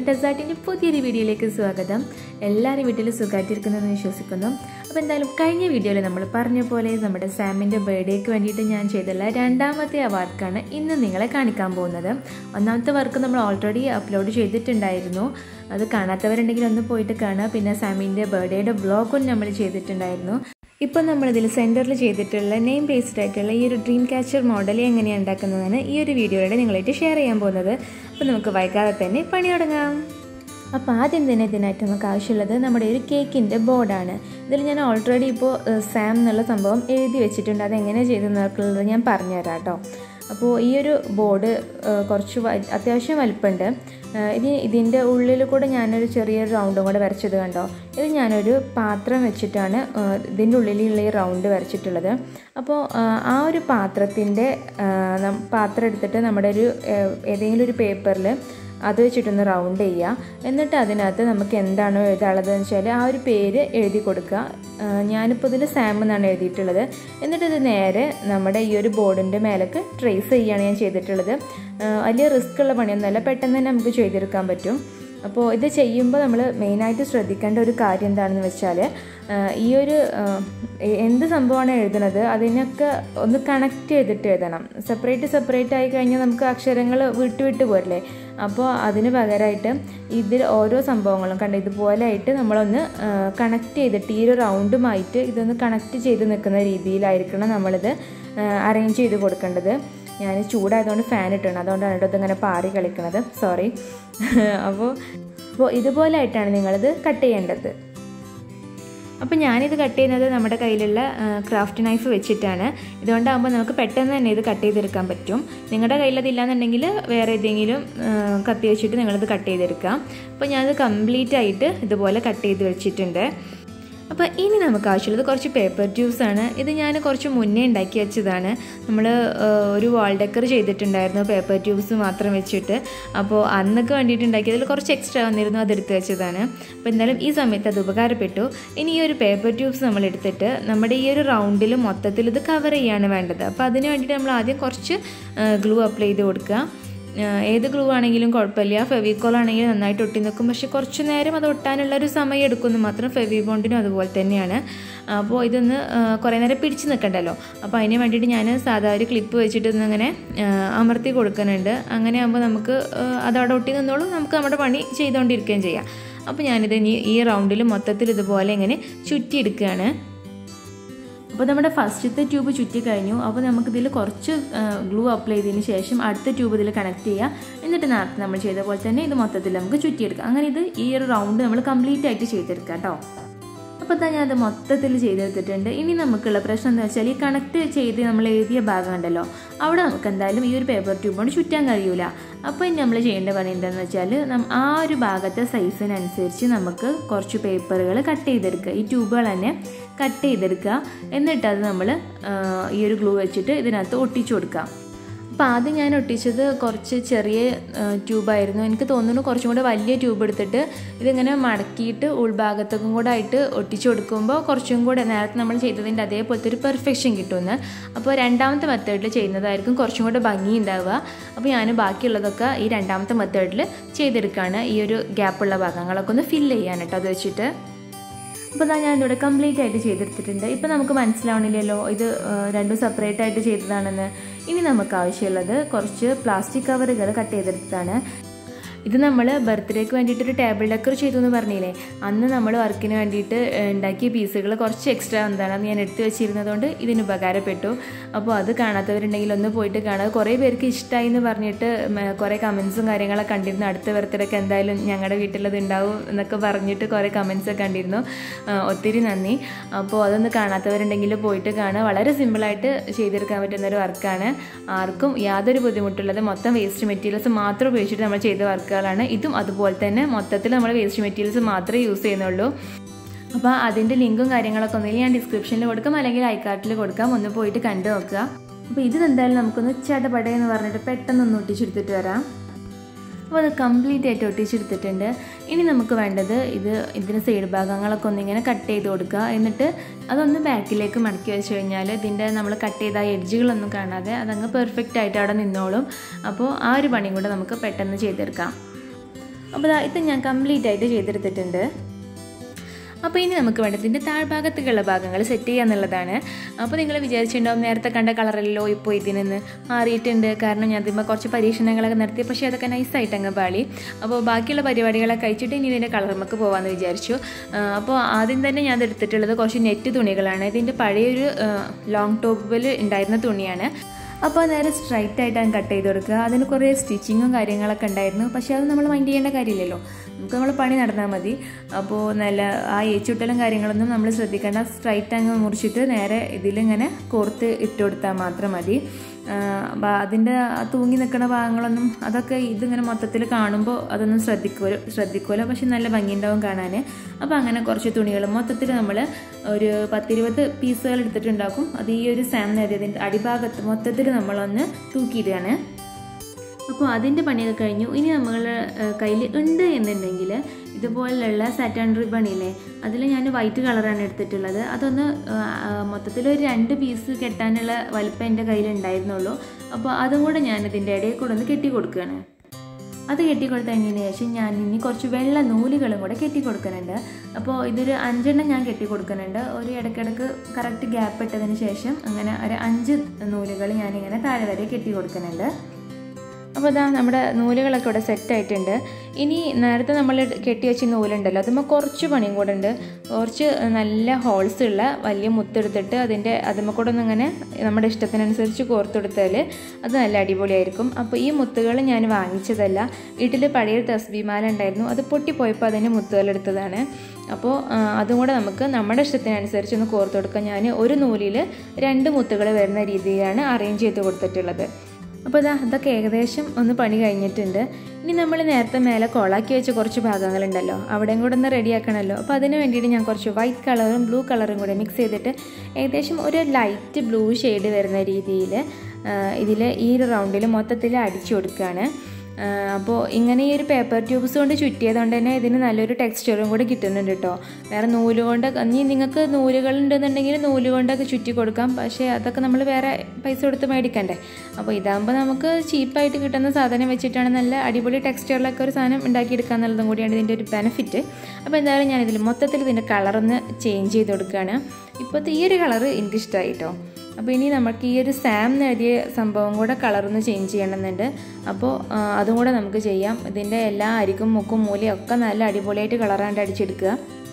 ടെസാറ്റിൻ്റെ പുതിയൊരു വീഡിയോയിലേക്ക് സ്വാഗതം എല്ലാവരും വീട്ടിൽ സുഖമായിട്ടിരിക്കുന്നെന്ന് വിശ്വസിക്കുന്നു അപ്പോൾ എന്തായാലും കഴിഞ്ഞ വീഡിയോയിൽ നമ്മൾ പറഞ്ഞ പോലെ നമ്മുടെ സാമിൻ്റെ ബർത്ത്ഡേക്ക് വേണ്ടിയിട്ട് ഞാൻ ചെയ്തുള്ള രണ്ടാമത്തെ ആ വർക്കാണ് ഇന്ന് നിങ്ങളെ കാണിക്കാൻ പോകുന്നത് ഒന്നാമത്തെ വർക്ക് നമ്മൾ ഓൾറെഡി അപ്ലോഡ് ചെയ്തിട്ടുണ്ടായിരുന്നു അത് കാണാത്തവരുണ്ടെങ്കിൽ ഒന്ന് പോയിട്ട് കാണുക പിന്നെ സാമിൻ്റെ ബർത്ത്ഡേയുടെ വ്ളോഗും നമ്മൾ ചെയ്തിട്ടുണ്ടായിരുന്നു ഇപ്പോൾ നമ്മളിതിൽ സെൻറ്ററിൽ ചെയ്തിട്ടുള്ള നെയിം ബേസ്ഡ് ആയിട്ടുള്ള ഈ ഒരു ഡ്രീം ക്യാച്ചർ മോഡൽ എങ്ങനെയാണ് ഉണ്ടാക്കുന്നതാണ് ഈ ഒരു വീഡിയോയിലൂടെ നിങ്ങളായിട്ട് ഷെയർ ചെയ്യാൻ പോകുന്നത് അപ്പോൾ നമുക്ക് വൈകാതെ തന്നെ പണി തുടങ്ങാം അപ്പോൾ ആദ്യം തന്നെ ഇതിനായിട്ട് നമുക്ക് ആവശ്യമുള്ളത് നമ്മുടെ ഒരു കേക്കിൻ്റെ ബോർഡാണ് ഇതിൽ ഞാൻ ഓൾറെഡി ഇപ്പോൾ സാം എന്നുള്ള സംഭവം എഴുതി വെച്ചിട്ടുണ്ട് അതെങ്ങനെ ചെയ്തെന്നുള്ളത് ഞാൻ പറഞ്ഞുതരാം കേട്ടോ അപ്പോൾ ഈ ഒരു ബോർഡ് കുറച്ച് അത്യാവശ്യം വലിപ്പമുണ്ട് ഇനി ഇതിൻ്റെ ഉള്ളിൽ കൂടെ ഞാനൊരു ചെറിയൊരു റൗണ്ടും കൂടെ വരച്ചത് കണ്ടോ ഇത് ഞാനൊരു പാത്രം വെച്ചിട്ടാണ് ഇതിൻ്റെ ഉള്ളിലുള്ള ഈ റൗണ്ട് വരച്ചിട്ടുള്ളത് അപ്പോൾ ആ ഒരു പാത്രത്തിൻ്റെ പാത്രം എടുത്തിട്ട് നമ്മുടെ ഒരു ഏതെങ്കിലും ഒരു പേപ്പറിൽ അത് വെച്ചിട്ടൊന്ന് റൗണ്ട് ചെയ്യുക എന്നിട്ട് അതിനകത്ത് നമുക്ക് എന്താണോ എഴുതാനുള്ളതെന്ന് വെച്ചാൽ ആ ഒരു പേര് എഴുതി കൊടുക്കുക ഞാനിപ്പോൾ ഇതിൽ സാം എന്നാണ് എഴുതിയിട്ടുള്ളത് എന്നിട്ട് ഇത് നേരെ നമ്മുടെ ഈ ഒരു ബോർഡിൻ്റെ മേലേക്ക് ട്രേസ് ചെയ്യുകയാണ് ഞാൻ ചെയ്തിട്ടുള്ളത് വലിയ റിസ്ക് ഉള്ള പണിയൊന്നുമല്ല പെട്ടെന്ന് തന്നെ നമുക്ക് ചെയ്തെടുക്കാൻ പറ്റും അപ്പോൾ ഇത് ചെയ്യുമ്പോൾ നമ്മൾ മെയിനായിട്ട് ശ്രദ്ധിക്കേണ്ട ഒരു കാര്യം എന്താണെന്ന് വെച്ചാൽ ഈ ഒരു എന്ത് സംഭവമാണ് എഴുതുന്നത് അതിനൊക്കെ ഒന്ന് കണക്ട് ചെയ്തിട്ട് എഴുതണം സെപ്പറേറ്റ് സെപ്പറേറ്റ് ആയി കഴിഞ്ഞാൽ നമുക്ക് അക്ഷരങ്ങൾ വിട്ട് വിട്ട് പോരില്ലേ അപ്പോൾ അതിന് പകരമായിട്ട് ഇതിൽ ഓരോ സംഭവങ്ങളും കണ്ട ഇതുപോലെ ആയിട്ട് നമ്മളൊന്ന് കണക്ട് ചെയ്തിട്ട് ഈ ഒരു റൗണ്ടുമായിട്ട് ഇതൊന്ന് കണക്ട് ചെയ്ത് നിൽക്കുന്ന രീതിയിലായിരിക്കണം നമ്മളിത് അറേഞ്ച് ചെയ്ത് കൊടുക്കേണ്ടത് ഞാൻ ചൂടായതുകൊണ്ട് ഫാൻ ഇട്ടാണ് അതുകൊണ്ടാണ് കേട്ടോ ഇതിങ്ങനെ പാറി കളിക്കണത് സോറി അപ്പോൾ അപ്പോൾ ഇതുപോലെ ആയിട്ടാണ് നിങ്ങളിത് കട്ട് ചെയ്യേണ്ടത് അപ്പോൾ ഞാനിത് കട്ട് ചെയ്യുന്നത് നമ്മുടെ കയ്യിലുള്ള ക്രാഫ്റ്റ് നൈഫ് വെച്ചിട്ടാണ് ഇതുകൊണ്ടാകുമ്പോൾ നമുക്ക് പെട്ടെന്ന് തന്നെ ഇത് കട്ട് ചെയ്തെടുക്കാൻ പറ്റും നിങ്ങളുടെ കയ്യിലതില്ലാന്നുണ്ടെങ്കിൽ വേറെ ഏതെങ്കിലും കത്തി വെച്ചിട്ട് നിങ്ങളിത് കട്ട് ചെയ്തെടുക്കാം അപ്പോൾ ഞാനത് കംപ്ലീറ്റ് ആയിട്ട് ഇതുപോലെ കട്ട് ചെയ്ത് വെച്ചിട്ടുണ്ട് അപ്പോൾ ഇനി നമുക്ക് ആവശ്യമുള്ളത് കുറച്ച് പേപ്പർ ട്യൂബ്സാണ് ഇത് ഞാൻ കുറച്ച് മുന്നേ ഉണ്ടാക്കി വെച്ചതാണ് നമ്മൾ ഒരു വാൾ ഡെക്കർ ചെയ്തിട്ടുണ്ടായിരുന്നു പേപ്പർ ട്യൂബ്സ് മാത്രം വെച്ചിട്ട് അപ്പോൾ അന്നൊക്കെ വേണ്ടിയിട്ട് ഉണ്ടാക്കിയതിൽ കുറച്ച് എക്സ്ട്രാ വന്നിരുന്നു അതെടുത്ത് വെച്ചതാണ് അപ്പോൾ എന്തായാലും ഈ സമയത്ത് അത് ഉപകാരപ്പെട്ടു ഇനി ഈ ഒരു പേപ്പർ ട്യൂബ്സ് നമ്മൾ എടുത്തിട്ട് നമ്മുടെ ഈ ഒരു റൗണ്ടിൽ മൊത്തത്തിൽ ഇത് കവർ ചെയ്യാണ് വേണ്ടത് അപ്പോൾ അതിന് വേണ്ടിയിട്ട് നമ്മൾ ആദ്യം കുറച്ച് ഗ്ലൂ അപ്ലൈ ചെയ്ത് കൊടുക്കുക ഏത് ഗ്ലൂ ആണെങ്കിലും കുഴപ്പമില്ല ഫെവിക്കോൾ ആണെങ്കിലും നന്നായിട്ട് ഒട്ടി നിൽക്കും പക്ഷേ കുറച്ച് നേരം അത് ഒട്ടാനുള്ള ഒരു സമയം എടുക്കുമെന്ന് മാത്രം ഫെവി ബോണ്ടിനും അതുപോലെ തന്നെയാണ് അപ്പോൾ ഇതൊന്ന് കുറേ നേരം പിടിച്ച് നിൽക്കണ്ടല്ലോ അപ്പോൾ അതിന് വേണ്ടിയിട്ട് ഞാൻ സാധാ ഒരു ക്ലിപ്പ് വെച്ചിട്ട് ഇങ്ങനെ അമർത്തി കൊടുക്കുന്നുണ്ട് അങ്ങനെ ആകുമ്പോൾ നമുക്ക് അതവിടെ ഒട്ടി നിന്നോളും നമുക്ക് നമ്മുടെ പണി ചെയ്തുകൊണ്ടിരിക്കുകയും ചെയ്യാം അപ്പോൾ ഞാനിത് ഈ റൗണ്ടിൽ മൊത്തത്തിൽ ഇതുപോലെ ഇങ്ങനെ ചുറ്റിയെടുക്കുകയാണ് അപ്പോൾ നമ്മുടെ ഫസ്റ്റത്തെ ട്യൂബ് ചുറ്റി കഴിഞ്ഞു അപ്പോൾ നമുക്കിതിൽ കുറച്ച് ഗ്ലൂ അപ്ലൈ ചെയ്തതിന് ശേഷം അടുത്ത ട്യൂബ് ഇതിൽ കണക്ട് ചെയ്യുക എന്നിട്ട് നേരത്തെ നമ്മൾ ചെയ്ത പോലെ തന്നെ ഇത് മൊത്തത്തിൽ നമുക്ക് ചുറ്റിയെടുക്കാം അങ്ങനെ ഇത് ഈ ഒരു റൗണ്ട് നമ്മൾ കംപ്ലീറ്റ് ആയിട്ട് ചെയ്തെടുക്കാം കേട്ടോ അപ്പോൾ തന്നെ അത് മൊത്തത്തിൽ ചെയ്തെടുത്തിട്ടുണ്ട് ഇനി നമുക്കുള്ള പ്രശ്നം എന്താ വെച്ചാൽ ഈ കണക്ട് ചെയ്ത് നമ്മൾ എഴുതിയ ഭാഗം ഉണ്ടല്ലോ അവിടെ നമുക്ക് എന്തായാലും ഈ ഒരു പേപ്പർ ട്യൂബ് കൊണ്ട് ചുറ്റാൻ കഴിയൂല അപ്പോൾ ഇനി നമ്മൾ ചെയ്യേണ്ട പണി എന്താണെന്ന് വെച്ചാൽ ആ ഒരു ഭാഗത്തെ സൈസിനനുസരിച്ച് നമുക്ക് കുറച്ച് പേപ്പറുകൾ കട്ട് ചെയ്തെടുക്കുക ഈ ട്യൂബുകൾ തന്നെ കട്ട് ചെയ്തെടുക്കുക എന്നിട്ട് അത് നമ്മൾ ഈ ഒരു ഗ്ലൂ വെച്ചിട്ട് ഇതിനകത്ത് ഒട്ടിച്ചു കൊടുക്കുക അപ്പോൾ ആദ്യം ഞാൻ ഒട്ടിച്ചത് കുറച്ച് ചെറിയ ട്യൂബായിരുന്നു എനിക്ക് തോന്നുന്നു കുറച്ചും കൂടെ വലിയ ട്യൂബ് എടുത്തിട്ട് ഇതിങ്ങനെ മടക്കിയിട്ട് ഉൾഭാഗത്തേക്കും കൂടെ ആയിട്ട് ഒട്ടിച്ചു കൊടുക്കുമ്പോൾ കുറച്ചും കൂടെ നേരത്തെ നമ്മൾ ചെയ്തതിൻ്റെ അതേപോലത്തെ ഒരു പെർഫെക്ഷൻ കിട്ടുമെന്ന് അപ്പോൾ രണ്ടാമത്തെ മെത്തേഡിൽ ചെയ്യുന്നതായിരിക്കും കുറച്ചും കൂടെ ഭംഗി ഉണ്ടാവുക അപ്പോൾ ഞാൻ ബാക്കിയുള്ളതൊക്കെ ഈ രണ്ടാമത്തെ മെത്തേഡിൽ ചെയ്തെടുക്കുകയാണ് ഈ ഒരു ഗ്യാപ്പുള്ള ഭാഗങ്ങളൊക്കെ ഒന്ന് ഫില്ല് ചെയ്യാൻ കേട്ടോ അത് വെച്ചിട്ട് അപ്പോൾ ഞാൻ ഞാനിവിടെ കംപ്ലീറ്റ് ആയിട്ട് ചെയ്തെടുത്തിട്ടുണ്ട് ഇപ്പോൾ നമുക്ക് മനസ്സിലാവണില്ലല്ലോ ഇത് രണ്ടും സെപ്പറേറ്റ് ആയിട്ട് ചെയ്തതാണെന്ന് ഇനി നമുക്ക് ആവശ്യമുള്ളത് കുറച്ച് പ്ലാസ്റ്റിക് കവറുകൾ കട്ട് ചെയ്തെടുത്തതാണ് ഇത് നമ്മൾ ബർത്ത്ഡേക്ക് വേണ്ടിയിട്ട് ഒരു ടേബിൾ ഡെക്കർ ചെയ്തു എന്ന് പറഞ്ഞില്ലേ അന്ന് നമ്മൾ വർക്കിന് വേണ്ടിയിട്ട് ഉണ്ടാക്കിയ പീസുകൾ കുറച്ച് എക്സ്ട്രാ എന്താണെന്ന് ഞാൻ എടുത്തു വെച്ചിരുന്നതുകൊണ്ട് ഇതിന് ഉപകാരപ്പെട്ടു അപ്പോൾ അത് കാണാത്തവരുണ്ടെങ്കിൽ ഒന്ന് പോയിട്ട് കാണുക കുറേ പേർക്ക് ഇഷ്ടമായി എന്ന് പറഞ്ഞിട്ട് കുറേ കമൻസും കാര്യങ്ങളൊക്കെ കണ്ടിരുന്നു അടുത്ത ബർത്ത്ഡേക്ക് എന്തായാലും ഞങ്ങളുടെ വീട്ടിലത് ഉണ്ടാവും എന്നൊക്കെ പറഞ്ഞിട്ട് കുറേ കമൻസ് കണ്ടിരുന്നു ഒത്തിരി നന്ദി അപ്പോൾ അതൊന്ന് കാണാത്തവരുണ്ടെങ്കിൽ പോയിട്ട് കാണുക വളരെ സിമ്പിളായിട്ട് ചെയ്തെടുക്കാൻ പറ്റുന്ന ഒരു വർക്കാണ് ആർക്കും യാതൊരു ബുദ്ധിമുട്ടുള്ളത് മൊത്തം വേസ്റ്റ് മെറ്റീരിയൽസ് മാത്രം ഉപയോഗിച്ചിട്ട് നമ്മൾ ചെയ്ത വർക്ക് വർക്കുകളാണ് ഇതും അതുപോലെ തന്നെ മൊത്തത്തിൽ നമ്മൾ വേസ്റ്റ് മെറ്റീരിയൽസ് മാത്രമേ യൂസ് ചെയ്യുന്നുള്ളൂ അപ്പോൾ അതിൻ്റെ ലിങ്കും കാര്യങ്ങളൊക്കെ ഒന്നുകിൽ ഞാൻ ഡിസ്ക്രിപ്ഷനിൽ കൊടുക്കാം അല്ലെങ്കിൽ ഐക്കാർട്ടിൽ കൊടുക്കാം ഒന്ന് പോയിട്ട് കണ്ടു നോക്കുക അപ്പോൾ ഇത് എന്തായാലും നമുക്കൊന്ന് ചടപടയെന്ന് പറഞ്ഞിട്ട് പെട്ടെന്നൊന്ന് ഒട്ടിച്ചെടുത്തിട്ട് വരാം അപ്പോൾ അത് കംപ്ലീറ്റ് ആയിട്ട് ഒട്ടിച്ചെടുത്തിട്ടുണ്ട് ഇനി നമുക്ക് വേണ്ടത് ഇത് ഇതിൻ്റെ സൈഡ് ഭാഗങ്ങളൊക്കെ ഒന്നിങ്ങനെ കട്ട് ചെയ്ത് കൊടുക്കുക എന്നിട്ട് അതൊന്ന് ബാക്കിലേക്ക് മടക്കി വെച്ച് കഴിഞ്ഞാൽ ഇതിൻ്റെ നമ്മൾ കട്ട് ചെയ്ത ആ എഡ്ജുകളൊന്നും കാണാതെ അതങ്ങ് പെർഫെക്റ്റ് ആയിട്ട് അവിടെ നിന്നോളും അപ്പോൾ ആ ഒരു പണിയും കൂടെ നമുക്ക് പെട്ടെന്ന് ചെയ്തെടുക്കാം അപ്പോൾ ദാ ഇത് ഞാൻ കംപ്ലീറ്റ് ആയിട്ട് ചെയ്തെടുത്തിട്ടുണ്ട് അപ്പോൾ ഇനി നമുക്ക് വേണ്ടത് ഇതിൻ്റെ താഴ്ഭാഗത്തേക്കുള്ള ഭാഗങ്ങൾ സെറ്റ് ചെയ്യുക എന്നുള്ളതാണ് അപ്പോൾ നിങ്ങൾ വിചാരിച്ചിട്ടുണ്ടാവും നേരത്തെ കണ്ട കളറല്ലോ ഇപ്പോൾ ഇതിൽ നിന്ന് മാറിയിട്ടുണ്ട് കാരണം ഞാൻ ഇതിമ്പോൾ കുറച്ച് പരീക്ഷണങ്ങളൊക്കെ നടത്തി പക്ഷേ അതൊക്കെ നൈസായിട്ട് അങ്ങ് പാളി അപ്പോൾ ബാക്കിയുള്ള പരിപാടികളൊക്കെ കഴിച്ചിട്ട് ഇനി ഇതിൻ്റെ കളർ നമുക്ക് പോകാമെന്ന് വിചാരിച്ചു അപ്പോൾ ആദ്യം തന്നെ ഞാൻ എടുത്തിട്ടുള്ളത് കുറച്ച് നെറ്റ് തുണികളാണ് ഇതിൻ്റെ പഴയൊരു ലോങ് ടോപ്പിൽ ഉണ്ടായിരുന്ന തുണിയാണ് അപ്പോൾ നേരെ സ്ട്രൈറ്റ് ആയിട്ട് അങ്ങ് കട്ട് ചെയ്ത് കൊടുക്കുക അതിന് കുറേ സ്റ്റിച്ചിങ്ങും കാര്യങ്ങളൊക്കെ ഉണ്ടായിരുന്നു പക്ഷേ അത് നമ്മൾ മൈൻഡ് ചെയ്യേണ്ട കാര്യമില്ലല്ലോ നമുക്ക് നമ്മൾ പണി നടന്നാൽ മതി അപ്പോൾ നല്ല ആ ഏച്ചുട്ടലും കാര്യങ്ങളൊന്നും നമ്മൾ ശ്രദ്ധിക്കേണ്ട സ്ട്രൈറ്റ് അങ്ങ് മുറിച്ചിട്ട് നേരെ ഇതിലിങ്ങനെ കോർത്ത് ഇട്ട് കൊടുത്താൽ മാത്രം മതി അതിൻ്റെ തൂങ്ങി നിൽക്കുന്ന ഭാഗങ്ങളൊന്നും അതൊക്കെ ഇതിങ്ങനെ മൊത്തത്തിൽ കാണുമ്പോൾ അതൊന്നും ശ്രദ്ധിക്കുമല്ലോ ശ്രദ്ധിക്കുമല്ലോ പക്ഷെ നല്ല ഭംഗിയുണ്ടാവും കാണാൻ അപ്പോൾ അങ്ങനെ കുറച്ച് തുണികൾ മൊത്തത്തിൽ നമ്മൾ ഒരു പത്തിരുപത് പീസുകൾ എടുത്തിട്ടുണ്ടാക്കും അത് ഈ ഒരു സാം നേടിയതിൻ്റെ അടിഭാഗത്ത് മൊത്തത്തിൽ നമ്മളൊന്ന് തൂക്കിയിടുകയാണ് അപ്പോൾ അതിൻ്റെ പണിയൊക്കെ കഴിഞ്ഞു ഇനി നമ്മൾ കയ്യിൽ ഉണ്ട് എന്നുണ്ടെങ്കിൽ ഇതുപോലുള്ള സാറ്റൺ റിബൺ ഇല്ലേ അതിൽ ഞാൻ വൈറ്റ് കളറാണ് എടുത്തിട്ടുള്ളത് അതൊന്ന് മൊത്തത്തിൽ ഒരു രണ്ട് പീസ് കെട്ടാനുള്ള വലിപ്പം എൻ്റെ കയ്യിൽ ഉണ്ടായിരുന്നുള്ളൂ അപ്പോൾ അതും കൂടെ ഞാൻ ഇതിൻ്റെ ഇടയിൽ കൂടെ ഒന്ന് കെട്ടി കൊടുക്കുകയാണ് അത് കെട്ടിക്കൊടുത്തതിന് ശേഷം ഞാൻ ഇനി കുറച്ച് വെള്ള നൂലുകളും കൂടെ കെട്ടി കൊടുക്കുന്നുണ്ട് അപ്പോൾ ഇതൊരു അഞ്ചെണ്ണം ഞാൻ കെട്ടി കൊടുക്കുന്നുണ്ട് ഒരു ഇടയ്ക്കിടയ്ക്ക് കറക്റ്റ് ഗ്യാപ്പ് ഇട്ടതിന് ശേഷം അങ്ങനെ ഒരു അഞ്ച് നൂലുകൾ ഞാനിങ്ങനെ താഴെ വരെ കെട്ടി കൊടുക്കുന്നുണ്ട് അപ്പോൾ ഇതാ നമ്മുടെ നൂലുകളൊക്കെ ഇവിടെ സെറ്റായിട്ടുണ്ട് ഇനി നേരത്തെ നമ്മൾ കെട്ടി വെച്ച നൂലുണ്ടല്ലോ അതുമ്പോൾ കുറച്ച് പണിയും കൂടെ ഉണ്ട് കുറച്ച് നല്ല ഹോൾസ് ഉള്ള വലിയ മുത്തെടുത്തിട്ട് അതിൻ്റെ അതുമ്പോൾ കൂടെ ഒന്നിങ്ങനെ നമ്മുടെ ഇഷ്ടത്തിനനുസരിച്ച് കോർത്തെടുത്താൽ അത് നല്ല അടിപൊളിയായിരിക്കും അപ്പോൾ ഈ മുത്തുകൾ ഞാൻ വാങ്ങിച്ചതല്ല വീട്ടിൽ പഴയ തസ്ബിമാല ഉണ്ടായിരുന്നു അത് പൊട്ടിപ്പോയപ്പോൾ അതിന് മുത്തുകൾ എടുത്തതാണ് അപ്പോൾ അതും കൂടെ നമുക്ക് നമ്മുടെ ഇഷ്ടത്തിനനുസരിച്ച് ഒന്ന് കോർത്ത് കൊടുക്കാം ഞാൻ ഒരു നൂലിൽ രണ്ട് മുത്തുകൾ വരുന്ന രീതിയിലാണ് അറേഞ്ച് ചെയ്ത് കൊടുത്തിട്ടുള്ളത് അപ്പോൾ ഇതാ അതൊക്കെ ഏകദേശം ഒന്ന് പണി കഴിഞ്ഞിട്ടുണ്ട് ഇനി നമ്മൾ നേരത്തെ മേലെ കൊളാക്കി വെച്ച കുറച്ച് ഭാഗങ്ങളുണ്ടല്ലോ അവിടെയും കൂടെ ഒന്ന് റെഡിയാക്കണമല്ലോ അപ്പോൾ അതിന് വേണ്ടിയിട്ട് ഞാൻ കുറച്ച് വൈറ്റ് കളറും ബ്ലൂ കളറും കൂടെ മിക്സ് ചെയ്തിട്ട് ഏകദേശം ഒരു ലൈറ്റ് ബ്ലൂ ഷെയ്ഡ് വരുന്ന രീതിയിൽ ഇതിൽ ഈ ഒരു റൗണ്ടിൽ മൊത്തത്തിൽ അടിച്ചു കൊടുക്കുകയാണ് അപ്പോൾ ഇങ്ങനെ ഈ ഒരു പേപ്പർ ട്യൂബ്സ് കൊണ്ട് ചുറ്റിയതുകൊണ്ട് തന്നെ ഇതിന് നല്ലൊരു ടെക്സ്ചറും കൂടി കിട്ടുന്നുണ്ട് കേട്ടോ വേറെ നൂല് കൊണ്ട് ഇനി നിങ്ങൾക്ക് നൂലുകൾ ഉണ്ടെന്നുണ്ടെങ്കിൽ നൂല് കൊണ്ടൊക്കെ ചുറ്റി കൊടുക്കാം പക്ഷേ അതൊക്കെ നമ്മൾ വേറെ പൈസ കൊടുത്ത് മേടിക്കണ്ടേ അപ്പോൾ ഇതാകുമ്പോൾ നമുക്ക് ചീപ്പായിട്ട് കിട്ടുന്ന സാധനം വെച്ചിട്ടാണ് നല്ല അടിപൊളി ടെക്സ്ചറിലൊക്കെ ഒരു സാധനം ഉണ്ടാക്കിയെടുക്കുക എന്നുള്ളതും കൂടിയാണ് ഇതിൻ്റെ ഒരു ബെനിഫിറ്റ് അപ്പോൾ എന്തായാലും ഞാൻ ഇതിൽ മൊത്തത്തിൽ ഇതിൻ്റെ കളറൊന്ന് ചേഞ്ച് ചെയ്ത് കൊടുക്കുകയാണ് ഇപ്പോഴത്തെ ഈ ഒരു കളറ് എനിക്കിഷ്ടമായി കേട്ടോ അപ്പോൾ ഇനി നമുക്ക് ഈ ഒരു സാം എഴുതിയ സംഭവം കൂടെ കളറൊന്ന് ചേഞ്ച് ചെയ്യണമെന്നുണ്ട് അപ്പോൾ അതും കൂടെ നമുക്ക് ചെയ്യാം ഇതിൻ്റെ എല്ലാ അരിക്കും മുക്കും മൂലയും ഒക്കെ നല്ല അടിപൊളിയായിട്ട് കളറാണ്ട് അടിച്ചെടുക്കുക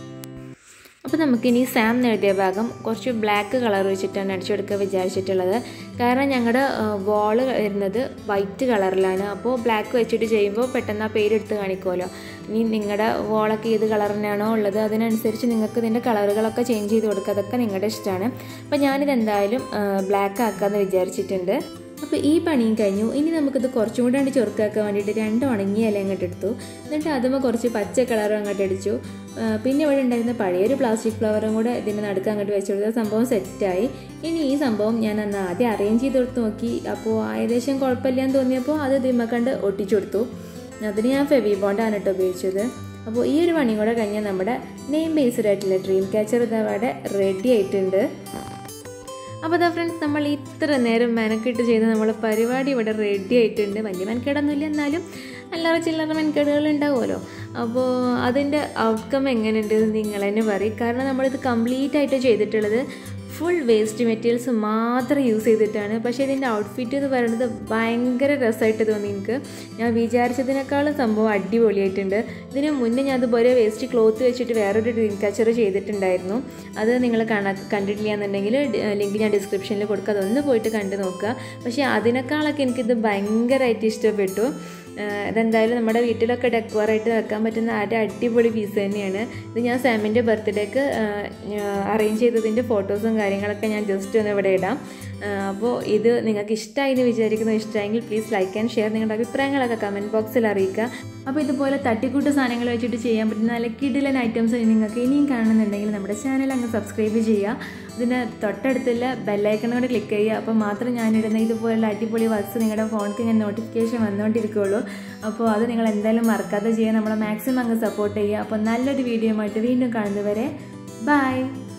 അപ്പോൾ നമുക്കിനി സാം എഴുതിയ ഭാഗം കുറച്ച് ബ്ലാക്ക് കളർ വെച്ചിട്ടാണ് അടിച്ചെടുക്കുക വിചാരിച്ചിട്ടുള്ളത് കാരണം ഞങ്ങളുടെ വാള് വരുന്നത് വൈറ്റ് കളറിലാണ് അപ്പോൾ ബ്ലാക്ക് വെച്ചിട്ട് ചെയ്യുമ്പോൾ പെട്ടെന്ന് ആ പേരെടുത്ത് കാണിക്കുമല്ലോ ഇനി നിങ്ങളുടെ വോളൊക്കെ ഏത് കളറിനാണോ ഉള്ളത് അതിനനുസരിച്ച് നിങ്ങൾക്ക് ഇതിൻ്റെ കളറുകളൊക്കെ ചേഞ്ച് ചെയ്ത് കൊടുക്കുക അതൊക്കെ നിങ്ങളുടെ ഇഷ്ടമാണ് അപ്പോൾ ഞാനിത് എന്തായാലും ബ്ലാക്ക് ആക്കാമെന്ന് വിചാരിച്ചിട്ടുണ്ട് അപ്പോൾ ഈ പണിയും കഴിഞ്ഞു ഇനി നമുക്കിത് കുറച്ചും കൂടെ അങ്ങോട്ട് ചൊറുക്കാക്കാൻ വേണ്ടിയിട്ട് രണ്ട് ഉണങ്ങിയ ഇല അങ്ങോട്ട് എടുത്തു എന്നിട്ട് അതുമ്പോൾ കുറച്ച് പച്ച കളറും അങ്ങോട്ട് അടിച്ചു പിന്നെ ഇവിടെ ഉണ്ടായിരുന്ന പഴയൊരു പ്ലാസ്റ്റിക് ഫ്ലവറും കൂടെ ഇതിൻ്റെ നടുക്ക് അങ്ങോട്ട് വെച്ച് കൊടുത്ത സംഭവം സെറ്റായി ഇനി ഈ സംഭവം ഞാൻ അന്ന് ആദ്യം അറേഞ്ച് ചെയ്ത് കൊടുത്ത് നോക്കി അപ്പോൾ ഏകദേശം കുഴപ്പമില്ലാന്ന് തോന്നിയപ്പോൾ അത് ഇതിമ്മ കണ്ട് ഒട്ടിച്ചു കൊടുത്തു അതിന് ഞാൻ ഫെവി ബോണ്ടാണ് കേട്ടോ ഉപയോഗിച്ചത് അപ്പോൾ ഈ ഒരു പണിയും കൂടെ കഴിഞ്ഞാൽ നമ്മുടെ നെയിം ബേസ്ഡ് ആയിട്ടുള്ള ഡ്രീം ക്യാച്ചർ ഇതവിടെ റെഡി ആയിട്ടുണ്ട് അപ്പോൾ അതാ ഫ്രണ്ട്സ് നമ്മൾ ഇത്ര നേരം മെനക്കെട്ട് ചെയ്ത് നമ്മൾ പരിപാടി ഇവിടെ റെഡി ആയിട്ടുണ്ട് വലിയ മെനക്കേടൊന്നുമില്ല എന്നാലും അല്ലാതെ ചില്ലറ മെനക്കേടുകൾ ഉണ്ടാവുമല്ലോ അപ്പോൾ അതിൻ്റെ ഔട്ട്കം എങ്ങനെയുണ്ട് നിങ്ങൾ തന്നെ പറയും കാരണം നമ്മളിത് കംപ്ലീറ്റ് ആയിട്ട് ചെയ്തിട്ടുള്ളത് ഫുൾ വേസ്റ്റ് മെറ്റീരിയൽസ് മാത്രം യൂസ് ചെയ്തിട്ടാണ് പക്ഷേ ഇതിൻ്റെ ഔട്ട്ഫിറ്റ് എന്ന് പറയുന്നത് ഭയങ്കര രസമായിട്ട് തോന്നി എനിക്ക് ഞാൻ വിചാരിച്ചതിനേക്കാളും സംഭവം അടിപൊളിയായിട്ടുണ്ട് ഇതിന് മുന്നേ ഞാൻ അതുപോലെ വേസ്റ്റ് ക്ലോത്ത് വെച്ചിട്ട് വേറൊരു ഡ്രീം കച്ചർ ചെയ്തിട്ടുണ്ടായിരുന്നു അത് നിങ്ങൾ കാണാ കണ്ടിട്ടില്ല എന്നുണ്ടെങ്കിൽ ലിങ്ക് ഞാൻ ഡിസ്ക്രിപ്ഷനിൽ കൊടുക്കുക അതൊന്ന് പോയിട്ട് കണ്ടു നോക്കുക പക്ഷേ അതിനേക്കാളൊക്കെ എനിക്കിത് ഭയങ്കരമായിട്ട് ഇഷ്ടപ്പെട്ടു ഇതെന്തായാലും നമ്മുടെ വീട്ടിലൊക്കെ ഡെക്കോറായിട്ട് വെക്കാൻ പറ്റുന്ന ആരുടെ അടിപൊളി പീസ് തന്നെയാണ് ഇത് ഞാൻ സാമിൻ്റെ ബർത്ത്ഡേക്ക് അറേഞ്ച് ചെയ്തതിൻ്റെ ഫോട്ടോസും കാര്യങ്ങളൊക്കെ ഞാൻ ജസ്റ്റ് ഒന്ന് ഇവിടെ ഇടാം അപ്പോൾ ഇത് നിങ്ങൾക്ക് ഇഷ്ടമായി എന്ന് വിചാരിക്കുന്നത് ഇഷ്ടമായെങ്കിൽ പ്ലീസ് ലൈക്ക് ആൻഡ് ഷെയർ നിങ്ങളുടെ അഭിപ്രായങ്ങളൊക്കെ കമൻറ്റ് ബോക്സിൽ അറിയിക്കുക അപ്പോൾ ഇതുപോലെ തട്ടിക്കൂട്ട് സാധനങ്ങൾ വെച്ചിട്ട് ചെയ്യാൻ പറ്റുന്ന നല്ല കിഡിലൻ ഐറ്റംസ് നിങ്ങൾക്ക് ഇനിയും കാണുന്നുണ്ടെങ്കിൽ നമ്മുടെ ചാനൽ അങ്ങ് സബ്സ്ക്രൈബ് ചെയ്യുക ഇതിന് തൊട്ടടുത്തുള്ള ബെല്ലൈക്കൺ കൂടെ ക്ലിക്ക് ചെയ്യുക അപ്പോൾ മാത്രം ഞാനിടുന്ന ഇതുപോലുള്ള അടിപൊളി വർക്ക്സ് നിങ്ങളുടെ ഫോണിലേക്ക് ഞാൻ നോട്ടിഫിക്കേഷൻ വന്നുകൊണ്ടിരിക്കുകയുള്ളൂ അപ്പോൾ അത് നിങ്ങൾ എന്തായാലും മറക്കാതെ ചെയ്യുക നമ്മളെ മാക്സിമം അങ്ങ് സപ്പോർട്ട് ചെയ്യുക അപ്പോൾ നല്ലൊരു വീഡിയോ ആയിട്ട് വീണ്ടും കാണുന്നവരെ ബൈ